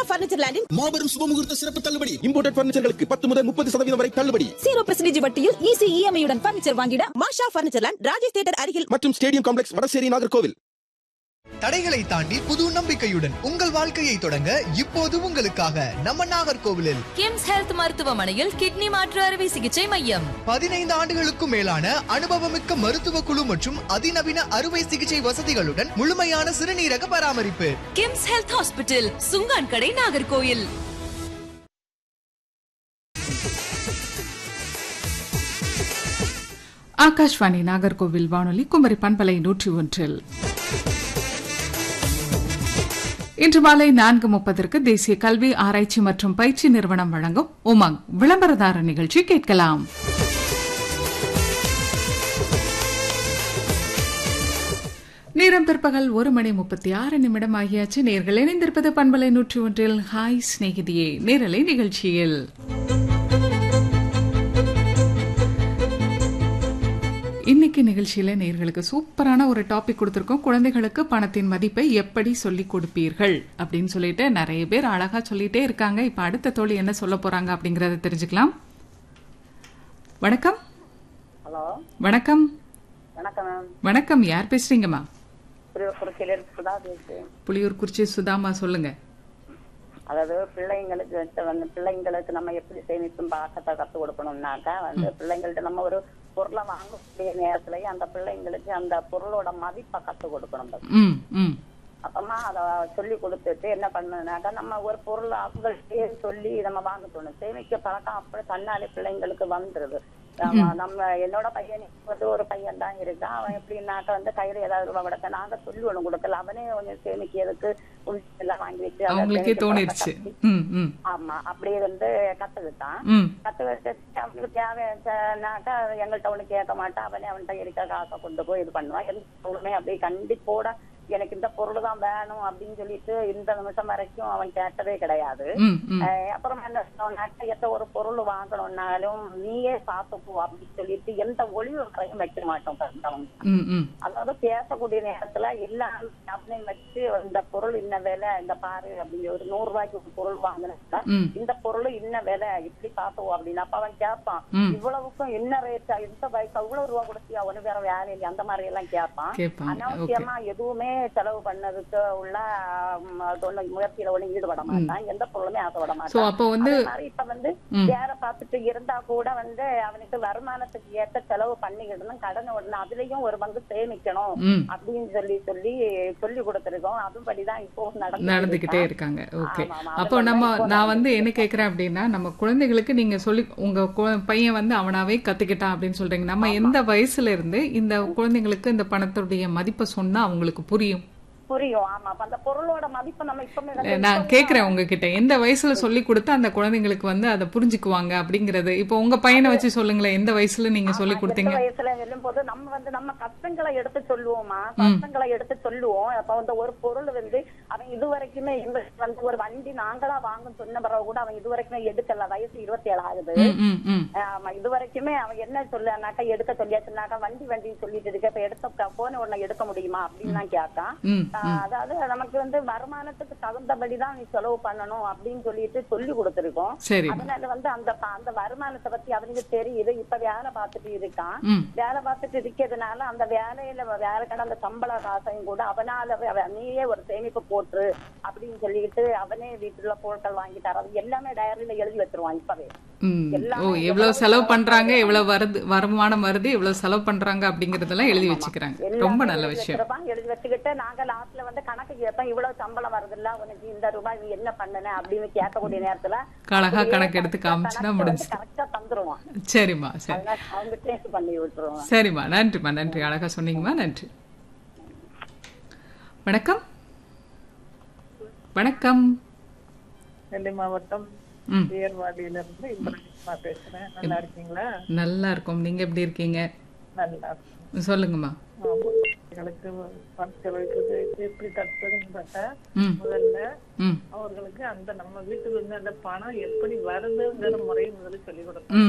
Furniture லேண்டின் மாபெரும் சுபமுகூர்த்த சிறப்பு தள்ளுபடி இம்போர்டட் பர்னிச்சர்களுக்கு பத்து முதல் முப்பது சதவீதம் வரை தள்ளுபடி ஜீரோ பர்சன்டேஜ் வட்டியில் ஈஸி இஎம்ஐ உடன் பர்னிச்சர் வாங்கிட Masha furniture land Rajesh theatre அருகில் மற்றும் ஸ்டேடியம் காம்ப்ளெக்ஸ் வடசேரி நாகர்கோவில் தடைகளை தாண்டி புது நம்பிக்கையுடன் உங்கள் வாழ்க்கையை தொடங்க இப்போது உங்களுக்காக நம்ம நாகர்கோவிலில் கிம்ஸ் ஹெல்த் மருத்துவமனையில் கிட்னி மாற்று அறுவை சிகிச்சை மையம் பதினைந்து ஆண்டுகளுக்கும் மேலான அனுபவமிக்க மருத்துவ குழு மற்றும் அதிநவீன அறுவை சிகிச்சை வசதிகளுடன் முழுமையான சிறுநீரக பராமரிப்பு கிம்ஸ் ஹெல்த் ஹாஸ்பிட்டல் சுங்கான் கடை நாகர்கோயில் ஆகாஷ்வாணி நாகர்கோவில் வானொலி குமரி பண்பலை நூற்றி ஒன்றில் இன்று மாலை நான்கு முப்பதற்கு தேசிய கல்வி ஆராய்ச்சி மற்றும் பயிற்சி நிறுவனம் வழங்கும் உமங் விளம்பரதார நிகழ்ச்சி கேட்கலாம் நேரம் பிற்பகல் ஒரு மணி முப்பத்தி ஆறு நிமிடம் ஆகியாச்சு நேர்கள் இணைந்திருப்பது பண்பலை நூற்றி ஒன்றில் ஹாய் சிநேகிதியே நேரலை நிகழ்ச்சியில் இன்னைக்கு நிகழ்ச்சியில நேர்களுக்கு சூப்பரான ஒரு டாபிக் கொடுத்திருக்கோம் குழந்தைகளுக்கு பணத்தின் மதிப்பை எப்படி சொல்லிக் கொடுப்பீர்கள் அப்படின்னு சொல்லிட்டு நிறைய பேர் அழகா சொல்லிட்டே இருக்காங்க இப்ப அடுத்த தோழி என்ன சொல்ல போறாங்க அப்படிங்கறத தெரிஞ்சுக்கலாம் வணக்கம் ஹலோ வணக்கம் வணக்கம் மேம் வணக்கம் யார் பேசுறீங்கம்மா திருவக்குறிச்சியிலிருந்து சுதா பேசுறேன் புளியூர் குறிச்சி சுதாமா சொல்லுங்க அதாவது பிள்ளைங்களுக்கு வந்து வந்து பிள்ளைங்களுக்கு நம்ம எப்படி சேமிப்பும் பார்க்கத்தை கற்றுக் கொடுக்கணும்னாக்கா வந்து பிள்ளைங்கள்ட்ட நம்ம ஒரு பொருளை வாங்கக்கூடிய நேரத்துலயே அந்த பிள்ளைங்களுக்கு அந்த பொருளோட மதிப்பை கற்றுக் கொடுக்கணும் first. ம் ம் அப்புறமா அதை சொல்லி கொடுத்துட்டு என்ன பண்ணணும்னாக்கா நம்ம ஒரு பொருள் அவங்கள்ட்டே சொல்லி நம்ம வாங்கணும் சேமிக்க பழக்கம் அப்படி தன்னாலே பிள்ளைங்களுக்கு வந்துருது ஆமா, நம்ம என்னோட பையன் வந்து ஒரு பையன் தான் இருக்கான் அவன் எப்படின்னாக்கா வந்து கையில ஏதாவது ரூபாய் கொடுக்க நாங்க சொல்லி ஒண்ணு கொடுக்கல அவனே கொஞ்சம் சேமிக்கிறதுக்கு உண்டியல் எல்லாம் வாங்கி வச்சு அதை அவங்களுக்கே சேமிக்க தோணிருச்சு பழக்கம் ம் ம் ஆமா அப்படியே வந்து கத்துக்கிட்டான் ம் கத்துக்கிட்டு அவனுக்கு தேவைன்னாக்கா எங்கள்கிட்ட ஒண்ணு கேட்க மாட்டான் அவனே அவன்கிட்ட இருக்க காசை கொண்டு போய் இது பண்ணுவான் எந்த பொருளுமே அப்படியே கண்டிப்போட எனக்கு இந்த பொருள் தான் வேணும் அப்படின்னு சொல்லிட்டு இந்த நிமிஷம் வரைக்கும் அவன் கேட்டதே கிடையாது ம் ம் அஹ் அப்புறம் என்ன சொன்னாக்கா எந்த ஒரு பொருள் வாங்கணும்னாலும் நீயே பார்த்துக்கோ அப்படின்னு சொல்லிட்டு எந்த ஒளிவு முறையும் வைக்க மாட்டோம் first அவன் ம் ம் அதாவது பேசக்கூடிய நேரத்துல எல்லாம் அப்படின்னு வச்சு இந்த பொருள் இன்ன விலை இந்த பாரு அப்படின்னு ஒரு நூறு ரூபாய்க்கு ஒரு பொருள் வாங்கினா ம் இந்த பொருள் இன்ன விலை இப்படி பார்த்தோம் அப்படின்னு அப்ப அவன் கேட்பான் ம். இவ்வளவுக்கும் என்ன ரேட்டா இந்த பைக் இவ்வளவு ரூபா கொடுத்தியா ஒண்ணு வேற வேலை இல்லை அந்த மாதிரி எல்லாம் கேட்பான் கேட்பாங்க ஓகே அனாவசியமா எதுவுமே செலவு பண்ணதுக்கு உள்ள ம், அது ஒண்ணு முயற்சியில ஒண்ணு ஈடுபட மாட்டான் எந்த பொருளுமே ஆசைப்பட சோ மாட்டான் அப்போ வந்து அதே மாதிரி இப்ப வந்து ம். வேற பார்த்துட்டு இருந்தா கூட வந்து அவனுக்கு வருமானத்துக்கு ஏத்த செலவு பண்ணிக்கிடணும் கடன் உடனே அதுலயும் ஒரு பங்கு சேமிக்கணும் ம் அப்படின்னு சொல்லி சொல்லி சொல்லி கொடுத்திருக்கோம் அதுபடிதான் இப்போ நடந்து நடந்துகிட்டே இருக்காங்க ஓகே ஆமா, ஆமா. அப்போ அது நம்ம பண்ணா இப்போ நான் வந்து என்ன கேக்குறேன் அப்படின்னா நம்ம குழந்தைகளுக்கு நீங்க சொல்லி உங்க கு- பையன் வந்து அவனாவே கத்துக்கிட்டான் அப்படின்னு சொல்றீங்க நம்ம எந்த வயசுல இருந்து இந்த குழந்தைங்களுக்கு இந்த பணத்துடைய மதிப்பை சொன்னா அவங்களுக்கு புரியும் புரியும் ஆமா அப்ப அந்த பொருளோட மதிப்பு நம்ம இப்பவுமே வந்து நான் கேக்குறேன் உங்ககிட்ட எந்த வயசுல சொல்லி கொடுத்தா அந்த குழந்தைங்களுக்கு வந்து அதை புரிஞ்சுக்குவாங்க அப்படிங்கறது இப்போ உங்க பையனை வச்சு சொல்லுங்களேன் எந்த வயசுல நீங்க சொல்லி ஆமா, கொடுத்தீங்க எட்டு வயசுல சொல்லும் போது நம்ம வந்து நம்ம கஷ்டங்களை எடுத்து சொல்லுவோமா கஷ்டங்களை எடுத்து சொல்லுவோம் அப்ப வந்து ஒரு பொருள் வந்து அவன் இது வரைக்குமே எங்களுக்கு வந்து ஒரு வண்டி நாங்களா வாங்கும் சொன்ன பிறகு கூட அவன் இது வரைக்குமே எடுக்கல வயசு இருபத்தி ஏழு ஆகுது ம் ம் ம் ஆமா இது வரைக்குமே அவன் என்ன சொல்லானாக்கா எடுக்க சொல்லியாச்சுனாக்கா வண்டி வண்டி சொல்லிட்டு இருக்க இப்ப எடுத்த போன உடனே எடுக்க முடியுமா அப்படின்னு தான் கேட்டான் ம் ஆஹ் அதாவது நமக்கு வந்து வருமானத்துக்கு தகுந்தபடிதான் நீ செலவு பண்ணணும் அப்படின்னு சொல்லிட்டு சொல்லி கொடுத்திருக்கோம் சரி அதனால வந்து அந்த ப- அந்த வருமானத்தை பத்தி அவனுக்கு தெரியுது இப்ப வேலை பார்த்துட்டு இருக்கான் ம் வேலை பார்த்துட்டு இருக்கிறதுனால அந்த வேலையில வேலை கடந்த சம்பள காசையும் கூட அவனால அவ- நீயே ஒரு சேமிப்பு போட்டு அப்படின்னு சொல்லிட்டு அவனே வீட்டுல பொருட்கள் வாங்கி தரது எல்லாமே டயரியில எழுதி வச்சிருவான் இப்பவே ம் எல்லாமே ஓ எவ்வளவு எவ்வளவு செலவு செலவு பண்றாங்க பண்றாங்க. எவ்வளவு வருது வருமானம் வருது எவ்வளவு செலவு பண்றாங்க அப்படிங்கறதெல்லாம் எழுதி வச்சுக்கிறாங்க எல்லாமே ரொம்ப நல்ல எழுதி விஷயம் வச்சிருப்பான். எழுதி வச்சுக்கிட்டு நாங்க லாஸ்ட்ல வந்து கணக்கு கேட்போம் இவ்வளவு சம்பளம் வருதுல்ல உனக்கு இந்த ரூபாய் நீ என்ன பண்ணன அப்படின்னு கேட்கக்கூடிய நேரத்துல அழகா அப்படியே கணக்கு எடுத்து correct ஆ காமிச்சுனா கணக்கு வந்து முடிஞ்சுது. correct ஆ தந்துருவான் சரிம்மா சரி அதனால அவங்க டேஸ்ட் பண்ணி விட்டுருவான் சரிம்மா நன்றிம்மா நன்றி அழகா சொன்னீங்கம்மா நன்றி வணக்கம் வணக்கம் நெல்லை மாவட்டம் ம் ஏர்வாடியில இருந்து இப்ராஹிமா பேசுறேன் நல்லா இருக்கீங்களா நல்லா இருக்கும் நீங்க எப்படி இருக்கீங்க நல்லா இருக்கேன். சொல்லுங்கம்மா ஆமா. எங்களுக்கு பணம் செலவழிக்கிறது எப்படி தடுப்பதுன்னு பார்த்தா ம் முதல்ல ம் அவர்களுக்கு அந்த நம்ம வீட்டுல இருந்து அந்த பணம் எப்படி வருதுங்கிற முறையை முதல்ல சொல்லிக் கொடுக்கணும் ம்